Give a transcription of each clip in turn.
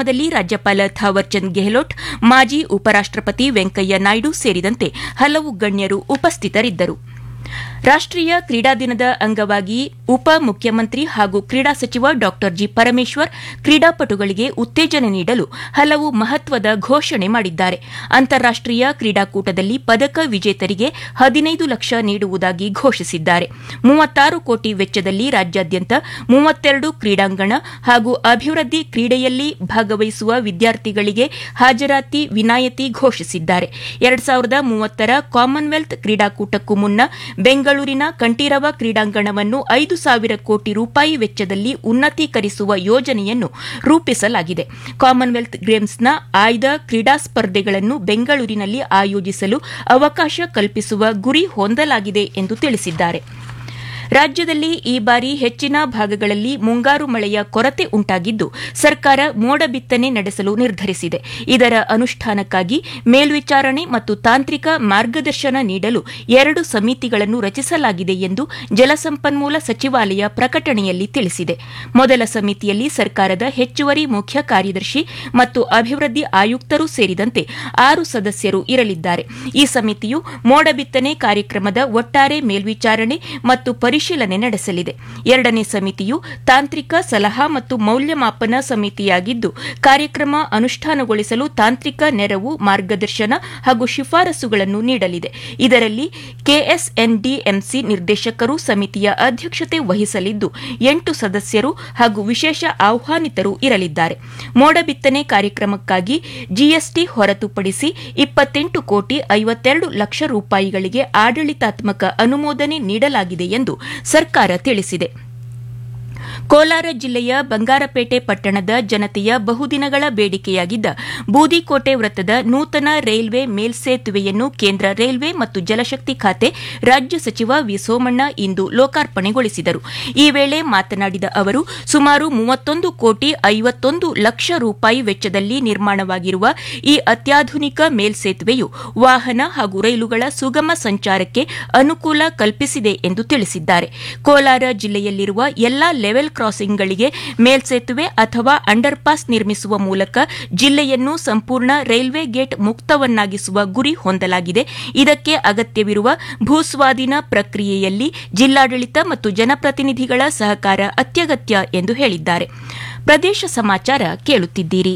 ಕಾರ್ಯಕ್ರಮದಲ್ಲಿ ರಾಜ್ಯಪಾಲ ಥಾವರ್ಚಂದ್ ಗೆಹ್ಲೋಟ್ ಮಾಜಿ ಉಪರಾಷ್ಟಪತಿ ವೆಂಕಯ್ಯ ನಾಯ್ಡು ಸೇರಿದಂತೆ ಹಲವು ಗಣ್ಯರು ಉಪಸ್ಥಿತರಿದ್ದರು ರಾಷ್ಟೀಯ ಕ್ರೀಡಾ ದಿನದ ಅಂಗವಾಗಿ ಉಪ ಮುಖ್ಯಮಂತ್ರಿ ಹಾಗೂ ಕ್ರೀಡಾ ಸಚಿವ ಡಾ ಜಿ ಪರಮೇಶ್ವರ್ ಕ್ರೀಡಾಪಟುಗಳಿಗೆ ಉತ್ತೇಜನ ನೀಡಲು ಹಲವು ಮಹತ್ವದ ಘೋಷಣೆ ಮಾಡಿದ್ದಾರೆ ಅಂತಾರಾಷ್ಟೀಯ ಕ್ರೀಡಾಕೂಟದಲ್ಲಿ ಪದಕ ವಿಜೇತರಿಗೆ ಹದಿನೈದು ಲಕ್ಷ ನೀಡುವುದಾಗಿ ಘೋಷಿಸಿದ್ದಾರೆ ಮೂವತ್ತಾರು ಕೋಟಿ ವೆಚ್ಚದಲ್ಲಿ ರಾಜ್ಯಾದ್ಯಂತ ಮೂವತ್ತೆರಡು ಕ್ರೀಡಾಂಗಣ ಹಾಗೂ ಅಭಿವೃದ್ಧಿ ಕ್ರೀಡೆಯಲ್ಲಿ ಭಾಗವಹಿಸುವ ವಿದ್ಯಾರ್ಥಿಗಳಿಗೆ ಹಾಜರಾತಿ ವಿನಾಯಿತಿ ಘೋಷಿಸಿದ್ದಾರೆ ಎರಡ್ ಸಾವಿರದ ಮೂವತ್ತರ ಕಾಮನ್ವೆಲ್ತ್ ಕ್ರೀಡಾಕೂಟಕ್ಕೂ ಮುನ್ನ ಬೆಂಗಳೂರಿನ ಕಂಠೀರವ ಕ್ರೀಡಾಂಗಣವನ್ನು ಐದು ಸಾವಿರ ಕೋಟಿ ರೂಪಾಯಿ ವೆಚ್ಚದಲ್ಲಿ ಉನ್ನತೀಕರಿಸುವ ಯೋಜನೆಯನ್ನು ರೂಪಿಸಲಾಗಿದೆ ಕಾಮನ್ವೆಲ್ತ್ ಗೇಮ್ಸ್ನ ಆಯ್ದ ಕ್ರೀಡಾ ಸ್ಪರ್ಧೆಗಳನ್ನು ಬೆಂಗಳೂರಿನಲ್ಲಿ ಆಯೋಜಿಸಲು ಅವಕಾಶ ಕಲ್ಪಿಸುವ ಗುರಿ ಹೊಂದಲಾಗಿದೆ ಎಂದು ತಿಳಿಸಿದ್ದಾರೆ ರಾಜ್ಯದಲ್ಲಿ ಈ ಬಾರಿ ಹೆಚ್ಚಿನ ಭಾಗಗಳಲ್ಲಿ ಮುಂಗಾರು ಮಳೆಯ ಕೊರತೆ ಉಂಟಾಗಿದ್ದು ಸರ್ಕಾರ ಮೋಡ ಬಿತ್ತನೆ ನಡೆಸಲು ನಿರ್ಧರಿಸಿದೆ ಇದರ ಅನುಷ್ಠಾನಕ್ಕಾಗಿ ಮೇಲ್ವಿಚಾರಣೆ ಮತ್ತು ತಾಂತ್ರಿಕ ಮಾರ್ಗದರ್ಶನ ನೀಡಲು ಎರಡು ಸಮಿತಿಗಳನ್ನು ರಚಿಸಲಾಗಿದೆ ಎಂದು ಜಲಸಂಪನ್ಮೂಲ ಸಚಿವಾಲಯ ಪ್ರಕಟಣೆಯಲ್ಲಿ ತಿಳಿಸಿದೆ ಮೊದಲ ಸಮಿತಿಯಲ್ಲಿ ಸರ್ಕಾರದ ಹೆಚ್ಚುವರಿ ಮುಖ್ಯ ಕಾರ್ಯದರ್ಶಿ ಮತ್ತು ಅಭಿವೃದ್ಧಿ ಆಯುಕ್ತರು ಸೇರಿದಂತೆ ಆರು ಸದಸ್ಯರು ಇರಲಿದ್ದಾರೆ ಈ ಸಮಿತಿಯು ಮೋಡ ಬಿತ್ತನೆ ಕಾರ್ಯಕ್ರಮದ ಒಟ್ಟಾರೆ ಮೇಲ್ವಿಚಾರಣೆ ಮತ್ತು ಪರಿಶೀಲನೆ ನಡೆಸಲಿದೆ ಎರಡನೇ ಸಮಿತಿಯು ತಾಂತ್ರಿಕ ಸಲಹಾ ಮತ್ತು ಮೌಲ್ಯಮಾಪನ ಸಮಿತಿಯಾಗಿದ್ದು ಕಾರ್ಯಕ್ರಮ ಅನುಷ್ಠಾನಗೊಳಿಸಲು ತಾಂತ್ರಿಕ ನೆರವು ಮಾರ್ಗದರ್ಶನ ಹಾಗೂ ಶಿಫಾರಸುಗಳನ್ನು ನೀಡಲಿದೆ ಇದರಲ್ಲಿ ಕೆಎಸ್ಎನ್ಡಿಎಂಸಿ ನಿರ್ದೇಶಕರು ಸಮಿತಿಯ ಅಧ್ಯಕ್ಷತೆ ವಹಿಸಲಿದ್ದು ಎಂಟು ಸದಸ್ಯರು ಹಾಗೂ ವಿಶೇಷ ಆಹ್ವಾನಿತರು ಇರಲಿದ್ದಾರೆ ಮೋಡ ಬಿತ್ತನೆ ಕಾರ್ಯಕ್ರಮಕ್ಕಾಗಿ ಜಿಎಸ್ಟಿ ಹೊರತುಪಡಿಸಿ ಇಪ್ಪತ್ತೆಂಟು ಕೋಟಿ ಐವತ್ತೆರಡು ಲಕ್ಷ ರೂಪಾಯಿಗಳಿಗೆ ಆಡಳಿತಾತ್ಮಕ ಅನುಮೋದನೆ ನೀಡಲಾಗಿದೆ ಎಂದು ಸರ್ಕಾರ ತಿಳಿಸಿದೆ ಕೋಲಾರ ಜಿಲ್ಲೆಯ ಬಂಗಾರಪೇಟೆ ಪಟ್ಟಣದ ಜನತೆಯ ಬಹುದಿನಗಳ ಬೇಡಿಕೆಯಾಗಿದ್ದ ಬೂದಿಕೋಟೆ ವೃತ್ತದ ನೂತನ ರೈಲ್ವೆ ಮೇಲ್ಸೇತುವೆಯನ್ನು ಕೇಂದ್ರ ರೈಲ್ವೆ ಮತ್ತು ಜಲಶಕ್ತಿ ಖಾತೆ ರಾಜ್ಯ ಸಚಿವ ವಿ ಸೋಮಣ್ಣ ಇಂದು ಲೋಕಾರ್ಪಣೆಗೊಳಿಸಿದರು ಈ ವೇಳೆ ಮಾತನಾಡಿದ ಅವರು ಸುಮಾರು ಮೂವತ್ತೊಂದು ಕೋಟಿ ಐವತ್ತೊಂದು ಲಕ್ಷ ರೂಪಾಯಿ ವೆಚ್ಚದಲ್ಲಿ ನಿರ್ಮಾಣವಾಗಿರುವ ಈ ಅತ್ಯಾಧುನಿಕ ಮೇಲ್ಸೇತುವೆಯು ವಾಹನ ಹಾಗೂ ರೈಲುಗಳ ಸುಗಮ ಸಂಚಾರಕ್ಕೆ ಅನುಕೂಲ ಕಲ್ಪಿಸಿದೆ ಎಂದು ತಿಳಿಸಿದ್ದಾರೆ ಕೋಲಾರ ಜಿಲ್ಲೆಯಲ್ಲಿರುವ ಎಲ್ಲಾ ಲೆವೆಲ್ ಕ್ರಾಸಿಂಗ್ಗಳಿಗೆ ಮೇಲ್ಸೇತುವೆ ಅಥವಾ ಅಂಡರ್ಪಾಸ್ ನಿರ್ಮಿಸುವ ಮೂಲಕ ಜಿಲ್ಲೆಯನ್ನು ಸಂಪೂರ್ಣ ರೈಲ್ವೆ ಗೇಟ್ ಮುಕ್ತವನ್ನಾಗಿಸುವ ಗುರಿ ಹೊಂದಲಾಗಿದೆ ಇದಕ್ಕೆ ಅಗತ್ಯವಿರುವ ಭೂಸ್ವಾಧೀನ ಪ್ರಕ್ರಿಯೆಯಲ್ಲಿ ಜಿಲ್ಲಾಡಳಿತ ಮತ್ತು ಜನಪ್ರತಿನಿಧಿಗಳ ಸಹಕಾರ ಅತ್ಯಗತ್ಯ ಎಂದು ಹೇಳಿದ್ದಾರೆ ಪ್ರದೇಶ ಸಮಾಚಾರ ಕೇಳುತ್ತಿದ್ದೀರಿ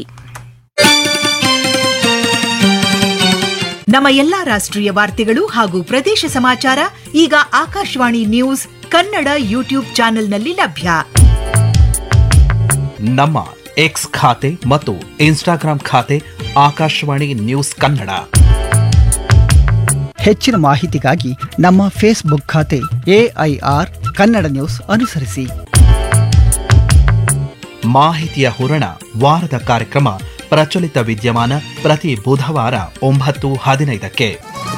ನಮ್ಮ ಎಲ್ಲಾ ರಾಷ್ಟ್ರೀಯ ವಾರ್ತೆಗಳು ಹಾಗೂ ಪ್ರದೇಶ ಸಮಾಚಾರ ಈಗ ಆಕಾಶವಾಣಿ ನ್ಯೂಸ್ ಕನ್ನಡ ಯೂಟ್ಯೂಬ್ ಚಾನೆಲ್ನಲ್ಲಿ ಲಭ್ಯ ನಮ್ಮ ಎಕ್ಸ್ ಖಾತೆ ಮತ್ತು ಇನ್ಸ್ಟಾಗ್ರಾಂ ಖಾತೆ ಆಕಾಶವಾಣಿ ನ್ಯೂಸ್ ಕನ್ನಡ ಹೆಚ್ಚಿನ ಮಾಹಿತಿಗಾಗಿ ನಮ್ಮ ಫೇಸ್ಬುಕ್ ಖಾತೆ ಎಐಆರ್ ಕನ್ನಡ ನ್ಯೂಸ್ ಅನುಸರಿಸಿ ಮಾಹಿತಿಯ ಹೂರಣ ವಾರದ ಕಾರ್ಯಕ್ರಮ ಪ್ರಚಲಿತ ವಿದ್ಯಮಾನ ಪ್ರತಿ ಬುಧವಾರ ಒಂಬತ್ತು ಹದಿನೈದಕ್ಕೆ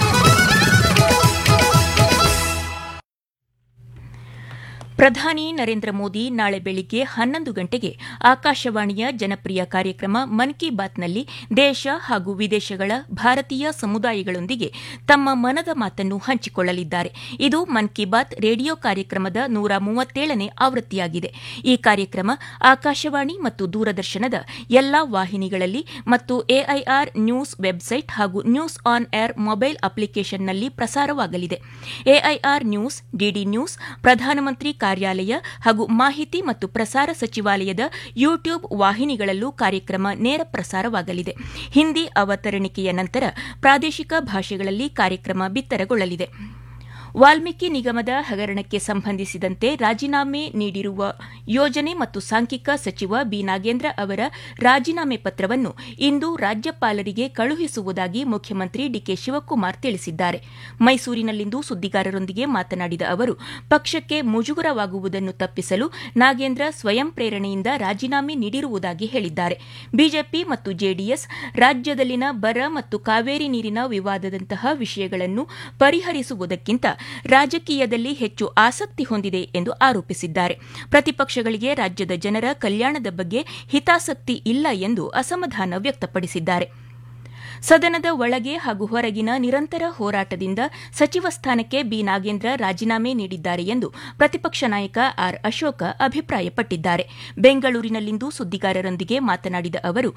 ಪ್ರಧಾನಿ ನರೇಂದ್ರ ಮೋದಿ ನಾಳೆ ಬೆಳಿಗ್ಗೆ ಹನ್ನೊಂದು ಗಂಟೆಗೆ ಆಕಾಶವಾಣಿಯ ಜನಪ್ರಿಯ ಕಾರ್ಯಕ್ರಮ ಮನ್ ಕಿ ಬಾತ್ನಲ್ಲಿ ದೇಶ ಹಾಗೂ ವಿದೇಶಗಳ ಭಾರತೀಯ ಸಮುದಾಯಗಳೊಂದಿಗೆ ತಮ್ಮ ಮನದ ಮಾತನ್ನು ಹಂಚಿಕೊಳ್ಳಲಿದ್ದಾರೆ ಇದು ಮನ್ ಕಿ ಬಾತ್ ರೇಡಿಯೋ ಕಾರ್ಯಕ್ರಮದ ನೂರ ಮೂವತ್ತೇಳನೇ ಆವೃತ್ತಿಯಾಗಿದೆ ಈ ಕಾರ್ಯಕ್ರಮ ಆಕಾಶವಾಣಿ ಮತ್ತು ದೂರದರ್ಶನದ ಎಲ್ಲಾ ವಾಹಿನಿಗಳಲ್ಲಿ ಮತ್ತು ಎಐಆರ್ ನ್ಯೂಸ್ ವೆಬ್ಸೈಟ್ ಹಾಗೂ ನ್ಯೂಸ್ ಆನ್ ಏರ್ ಮೊಬೈಲ್ ಅಪ್ಲಿಕೇಶನ್ನಲ್ಲಿ ಪ್ರಸಾರವಾಗಲಿದೆ ಎಐಆರ್ ನ್ಯೂಸ್ ಡಿಡಿ ನ್ಯೂಸ್ ಪ್ರಧಾನಮಂತ್ರಿ ಕಾರ್ಯಾಲಯ ಹಾಗೂ ಮಾಹಿತಿ ಮತ್ತು ಪ್ರಸಾರ ಸಚಿವಾಲಯದ ಯೂಟ್ಯೂಬ್ ವಾಹಿನಿಗಳಲ್ಲೂ ಕಾರ್ಯಕ್ರಮ ನೇರ ಪ್ರಸಾರವಾಗಲಿದೆ ಹಿಂದಿ ಅವತರಣಿಕೆಯ ನಂತರ ಪ್ರಾದೇಶಿಕ ಭಾಷೆಗಳಲ್ಲಿ ಕಾರ್ಯಕ್ರಮ ಬಿತ್ತರಗೊಳ್ಳಲಿದೆ ವಾಲ್ಮೀಕಿ ನಿಗಮದ ಹಗರಣಕ್ಕೆ ಸಂಬಂಧಿಸಿದಂತೆ ರಾಜೀನಾಮೆ ನೀಡಿರುವ ಯೋಜನೆ ಮತ್ತು ಸಾಂಖ್ಯಿಕ ಸಚಿವ ಬಿ ನಾಗೇಂದ್ರ ಅವರ ರಾಜೀನಾಮೆ ಪತ್ರವನ್ನು ಇಂದು ರಾಜ್ಯಪಾಲರಿಗೆ ಕಳುಹಿಸುವುದಾಗಿ ಮುಖ್ಯಮಂತ್ರಿ ಡಿಕೆ ಶಿವಕುಮಾರ್ ತಿಳಿಸಿದ್ದಾರೆ ಮೈಸೂರಿನಲ್ಲಿಂದು ಸುದ್ದಿಗಾರರೊಂದಿಗೆ ಮಾತನಾಡಿದ ಅವರು ಪಕ್ಷಕ್ಕೆ ಮುಜುಗರವಾಗುವುದನ್ನು ತಪ್ಪಿಸಲು ನಾಗೇಂದ್ರ ಸ್ವಯಂ ಪ್ರೇರಣೆಯಿಂದ ರಾಜೀನಾಮೆ ನೀಡಿರುವುದಾಗಿ ಹೇಳಿದ್ದಾರೆ ಬಿಜೆಪಿ ಮತ್ತು ಜೆಡಿಎಸ್ ರಾಜ್ಯದಲ್ಲಿನ ಬರ ಮತ್ತು ಕಾವೇರಿ ನೀರಿನ ವಿವಾದದಂತಹ ವಿಷಯಗಳನ್ನು ಪರಿಹರಿಸುವುದಕ್ಕಿಂತ ರಾಜಕೀಯದಲ್ಲಿ ಹೆಚ್ಚು ಆಸಕ್ತಿ ಹೊಂದಿದೆ ಎಂದು ಆರೋಪಿಸಿದ್ದಾರೆ ಪ್ರತಿಪಕ್ಷಗಳಿಗೆ ರಾಜ್ಯದ ಜನರ ಕಲ್ಯಾಣದ ಬಗ್ಗೆ ಹಿತಾಸಕ್ತಿ ಇಲ್ಲ ಎಂದು ಅಸಮಾಧಾನ ವ್ಯಕ್ತಪಡಿಸಿದ್ದಾರೆ ಸದನದ ಒಳಗೆ ಹಾಗೂ ಹೊರಗಿನ ನಿರಂತರ ಹೋರಾಟದಿಂದ ಸಚಿವ ಸ್ಥಾನಕ್ಕೆ ಬಿ ನಾಗೇಂದ್ರ ರಾಜೀನಾಮೆ ನೀಡಿದ್ದಾರೆ ಎಂದು ಪ್ರತಿಪಕ್ಷ ನಾಯಕ ಆರ್ ಅಶೋಕ ಅಭಿಪ್ರಾಯಪಟ್ಟಿದ್ದಾರೆ ಬೆಂಗಳೂರಿನಲ್ಲಿಂದು ಸುದ್ದಿಗಾರರೊಂದಿಗೆ ಮಾತನಾಡಿದ ಅವರು